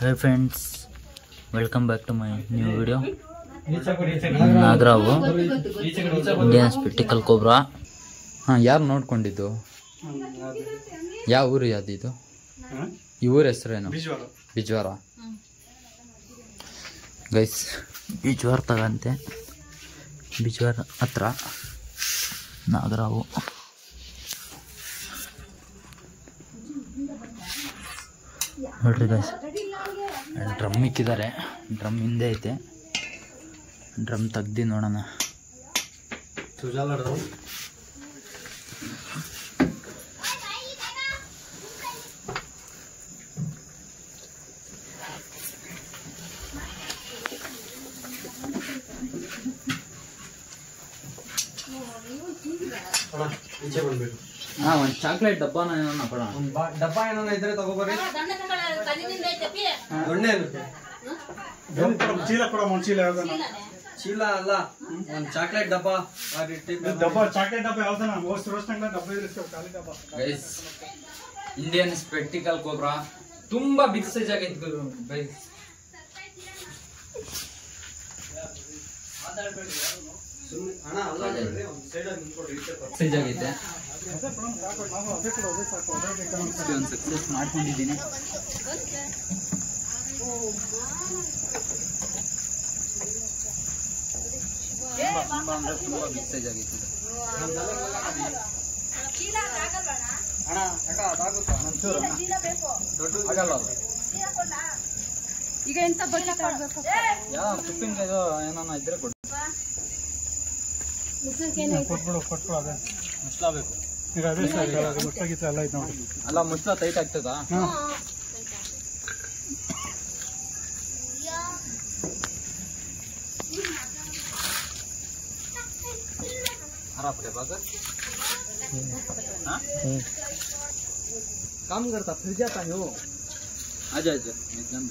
Hi friends welcome back to my new video ನಾಗರಾವು Indian spectacle cobra ಹಾಂ ಯಾರು ನೋಡ್ಕೊಂಡಿದ್ದು ಯಾವ ಊರು ಯಾವ್ದಿದು ಈ ಊರ ಹೆಸರೇನು ಬಿಜ್ವಾರ ಗೈಸ್ ಬಿಜ್ವಾರ ತಗಂತೆ ಬಿಜ್ವಾರ ಹತ್ರ ನಾಗರಾವು ನೋಡ್ರಿ ಗೈಸ್ ಡ್ರಮ್ ಇಕ್ಕಿದ್ದಾರೆ ಡ್ರಮ್ ಹಿಂದೆ ಐತೆ ಡ್ರಮ್ ತೆಗ್ದು ನೋಡೋಣ ಹಾಂ ಒಂದು ಚಾಕ್ಲೇಟ್ ಡಬ್ಬನ ಏನೋ ಕೊಡೋಣ ಡಬ್ಬ ಏನಾನ ಇದ್ರೆ ತಗೋಬರ್ರಿ ದೊಣ್ಣೆ ಚೀಲ ಕೊಡ ಒಂದು ಚೀಲ ಯಾವ್ದನ ಚೀಲ ಅಲ್ಲ ಒಂದ್ ಚಾಕ್ಲೇಟ್ ಡಬ್ಬ ಹಾಗೆ ಇಟ್ಟಿದ್ದು. ಡಬ್ಬ ಚಾಕ್ಲೇಟ್ ಡಬ್ಬ ಯಾವ್ದನ ಮೋಸ್ಟ್ ರೋಸ್ಟಂಗ್ಲ ಡಬ್ಬ ಇರಿಸ್ಕೊ ಖಾಲಿ ಡಬ್ಬ ಗೈಸ್ ಇಂಡಿಯನ್ ಸ್ಪೆಕ್ಟಿಕಲ್ ಕೋಬ್ರಾ ತುಂಬಾ ಬಿಗ್ ಸೈಜ್ ಆಗೈತೆ ಗೈಸ್ ಸುಮ್ನೆ ಹಣ ಅಲ್ಲ ಬಿಡ್ರಿ, ಒಂದ್ side ಆಗಿ ನಿಂತ್ಕೊಡ್ರಿ, ಈಚೆ ಬರ್ರಿ. ಸೈಜ್ ಆಗೈತೆ ಅದೇ ಕೊಡೋಣ ಸಾಕು ನಾವು ಅದೇ ಕೊಡು ಅದೇ ಸಾಕು ಅದೇ ಬೇಕಾದ್ರೆ ಒಂದು ಸಕ್ಸಸ್ ಮಾಡ್ಕೊಂಡಿದ್ದೀನಿ ತುಂಬಾ ತುಂಬಾ ಅಂದ್ರೆ ತುಂಬಾ ಬಿಗ್ ಸೈಜ್ ಆಗೈತೆ ಇದು. ಹಣ ಅಕ್ಕ ಅದಾಗುತ್ತಾ ಆಗಲ್ಲ ಅದು ಈಗ ಎಂತ ಬಕೆಟ್ ಆಡ್ಬೇಕು ಯಾವ ಉಪ್ಪಿನಕಾಯಿ ಏನಾನ ಇದ್ರೆ ಕೊಡು ಕೊಟ್ಬಿಡು ಕೊಟ್ಬಿಡು ಅದೇ ಮುಸ್ಲಾಬೇಕು ಈಗ ಅದೇ ಸರ್ ಅದು ಮುಟ್ಟಾಗಿತ್ತು ಎಲ್ಲ ಐತೆ ನೋಡಿ ಅಲ್ಲ ಮುಸ್ಲ ಟೈಟ್ ಆಗ್ತದಾ ಹಾಂ हरा पड़े बागर हाँ? काम करता फिर जाता है वो आजा आजा एकदम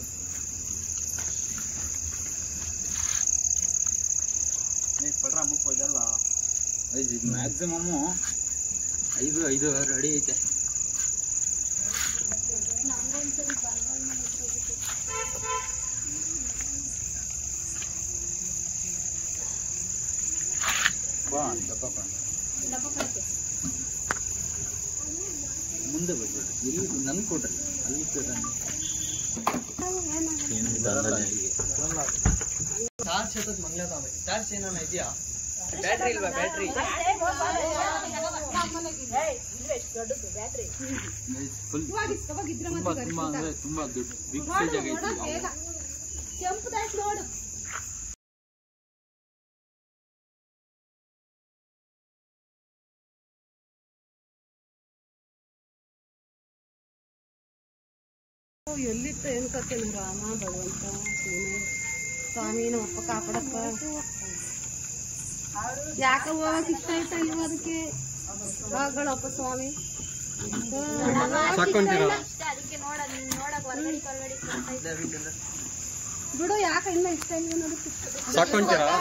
ಪಡ್ರ ಮುಪ್ಪೋದಲ್ಲ ಐದು ಮ್ಯಾಕ್ಸಿಮಮ್ಮು ಐದು ಐದು ರೆಡಿ ಐತೆ ಬಾ ದಪ್ಪ ಮುಂದೆ ಬರ್ಬೇಡಿ ಇಲ್ಲಿ ನನ್ ಕೊಡ್ರಿ ಅಲ್ಲಿ ಕೊಡ್ರಿ ಚಾರ್ಜ್ ಹತ್ತದ್ ಮಂಗ್ಲದಾವೆ ಚಾರ್ಜ್ ಏನಾನ ಇದೆಯಾ ಬ್ಯಾಟ್ರಿ ಇಲ್ವಾ ಬ್ಯಾಟ್ರಿ ಫುಲ್ ತುಂಬಾ ತುಂಬಾ ಅಂದ್ರೆ ತುಂಬಾ ದೊಡ್ಡ ಬಿಗ್ ಸೈಜ್ ಆಗೈತಿ ಕೆಂಪು ನೋಡು ಎಲ್ಲಿತ್ತು ಏನು ಕತ್ತೆ ರಾಮ ಭಗವಂತ ಶಿವನೇ ಸ್ವಾಮಿ ನಮ್ಮಪ್ಪ ಕಾಪಾಡಪ್ಪ ಯಾಕ ಹೋಗಕ್ ಇಷ್ಟ ಆಯ್ತಾ ಇಲ್ವಾ ಅದಕ್ಕೆ ಹೋಗಳಪ್ಪ ಸ್ವಾಮಿ ಸಾಕೊಂತೀರಾ ಬಿಡು ಯಾಕ ಇನ್ನ ಇಷ್ಟ ಇಲ್ಲ ಅನ್ನೋದಕ್ಕೆ ಸಾಕೊಂತೀರಾ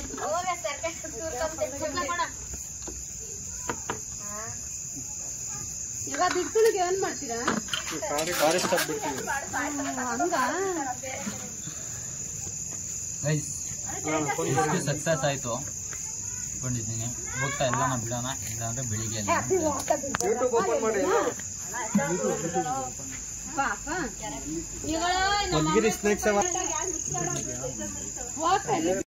ಈಗ ದಿಡ್ಸುಳಿಗೆ ಏನ್ ಮಾಡ್ತೀರಾ ಫಾರೆಸ್ಟ್ ಬಿಡ್ತೀವಿ ಹಂಗ ಗೈಸ್ ಸಕ್ಸಸ್ ಆಯ್ತು ಅನ್ಕೊಂಡಿದ್ದೀನಿ ಹೋಗ್ತಾ ಎಲ್ಲ ನಾ ಬಿಡೋಣ ಇಲ್ಲಾಂದ್ರೆ ಬೆಳಿಗ್ಗೆ ಅಲ್ಲಿ ಯೂಟ್ಯೂಬ್ ಓಪನ್ ಮಾಡಿ ಪಾಪ ಮದ್ಗಿರಿ ಸ್ನೇಕ್ಸ್ ಹೋಗ್ತಾ